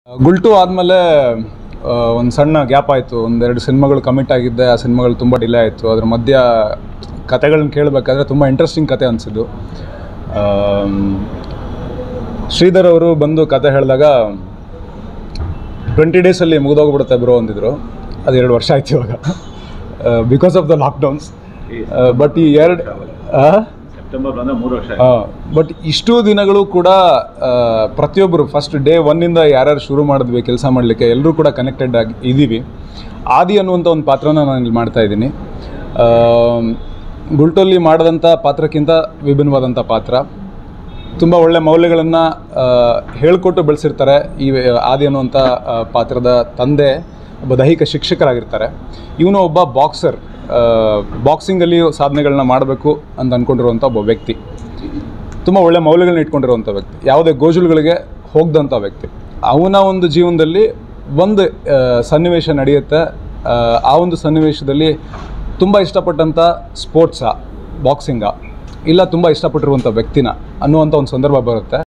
ಗುಲ್ಟು ಆದಮೇಲೆ ಒಂದು ಸಣ್ಣ ಗ್ಯಾಪ್ ಆಯಿತು ಒಂದೆರಡು ಸಿನಿಮಾಗಳು ಕಮಿಟ್ ಆಗಿದ್ದೆ ಆ ಸಿನಿಮಾಗಳು ತುಂಬ ಡಿಲೇ ಆಯಿತು ಅದ್ರ ಮಧ್ಯ ಕತೆಗಳನ್ನ ಕೇಳಬೇಕಾದ್ರೆ ತುಂಬ ಇಂಟ್ರೆಸ್ಟಿಂಗ್ ಕತೆ ಅನಿಸಿದ್ದು ಶ್ರೀಧರ್ ಅವರು ಬಂದು ಕತೆ ಹೇಳಿದಾಗ ಟ್ವೆಂಟಿ ಡೇಸಲ್ಲಿ ಮುಗಿದೋಗ್ಬಿಡುತ್ತೆ ಬ್ರೋ ಅಂದಿದ್ರು ಅದು ಎರಡು ವರ್ಷ ಆಯ್ತು ಇವಾಗ because of the lockdowns but ಈ ಎರಡು ಸೆಪ್ಟೆಂಬರ್ ಬಂದ್ರೆ ಮೂರು ವರ್ಷ ಬಟ್ ಇಷ್ಟು ದಿನಗಳು ಕೂಡ ಆ, ಪ್ರತಿಯೊಬ್ಬರು ಫಸ್ಟ್ ಡೇ ಒನ್ನಿಂದ ಯಾರ್ಯಾರು ಶುರು ಮಾಡಿದ್ವಿ ಕೆಲಸ ಮಾಡಲಿಕ್ಕೆ ಎಲ್ಲರೂ ಕೂಡ ಕನೆಕ್ಟೆಡ್ ಆಗಿ ಇದ್ದೀವಿ ಆದಿ ಅನ್ನುವಂಥ ಒಂದು ಪಾತ್ರನ ನಾನು ಇಲ್ಲಿ ಮಾಡ್ತಾ ಇದ್ದೀನಿ ಗುಲ್ಟಲ್ಲಿ ಮಾಡಿದಂಥ ಪಾತ್ರಕ್ಕಿಂತ ವಿಭಿನ್ನವಾದಂಥ ಪಾತ್ರ ತುಂಬ ಒಳ್ಳೆ ಮೌಲ್ಯಗಳನ್ನು ಹೇಳಿಕೊಟ್ಟು ಬೆಳೆಸಿರ್ತಾರೆ ಈ ಆದಿ ಅನ್ನುವಂಥ ಆ, ಪಾತ್ರದ ತಂದೆ ಒಬ್ಬ ದೈಹಿಕ ಶಿಕ್ಷಕರಾಗಿರ್ತಾರೆ ಇವನು ಒಬ್ಬ ಬಾಕ್ಸರ್ ಬಾಕ್ಸಿಂಗಲ್ಲಿ ಸಾಧನೆಗಳನ್ನ ಮಾಡಬೇಕು ಅಂತ ಅಂದ್ಕೊಂಡಿರುವಂಥ ಒಬ್ಬ ವ್ಯಕ್ತಿ ತುಂಬ ಒಳ್ಳೆ ಮೌಲ್ಯಗಳನ್ನ ಇಟ್ಕೊಂಡಿರುವಂಥ ವ್ಯಕ್ತಿ ಯಾವುದೇ ಗೋಜುಲುಗಳಿಗೆ ಹೋಗದಂಥ ವ್ಯಕ್ತಿ ಅವನ ಒಂದು ಜೀವನದಲ್ಲಿ ಒಂದು ಆ, ಸನ್ನಿವೇಶ ನಡೆಯುತ್ತೆ ಆ, ಆ ಒಂದು ಸನ್ನಿವೇಶದಲ್ಲಿ ತುಂಬ ಇಷ್ಟಪಟ್ಟಂಥ ಸ್ಪೋರ್ಟ್ಸಾ ಬಾಕ್ಸಿಂಗಾ ಇಲ್ಲ ತುಂಬ ಇಷ್ಟಪಟ್ಟಿರುವಂಥ ವ್ಯಕ್ತಿನ ಅನ್ನುವಂಥ ಒಂದು ಸಂದರ್ಭ ಬರುತ್ತೆ